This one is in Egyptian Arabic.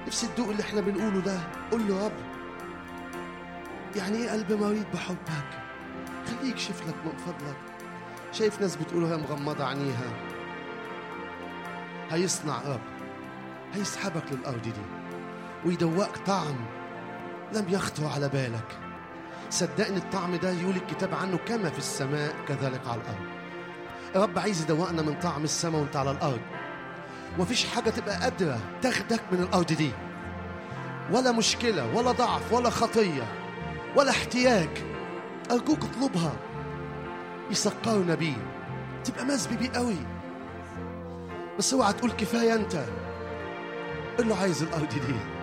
نفسي تدوق اللي احنا بنقوله ده قول له يا رب يعني ايه قلب مريض بحبك خليه يكشف لك من فضلك شايف ناس بتقول وهي مغمضة عينيها هيصنع رب هيسحبك للأرض دي ويدوقك طعم لم يخطر على بالك صدقني الطعم ده يقول الكتاب عنه كما في السماء كذلك على الأرض رب عايز يدوقنا من طعم السماء وانت على الأرض ومفيش حاجة تبقى قادرة تاخدك من الأرض دي ولا مشكلة ولا ضعف ولا خطية ولا احتياج أرجوك اطلبها يسكرنا بيه تبقى مسبي بيه قوي بس اوعى تقول كفاية أنت قول له عايز الأرض دي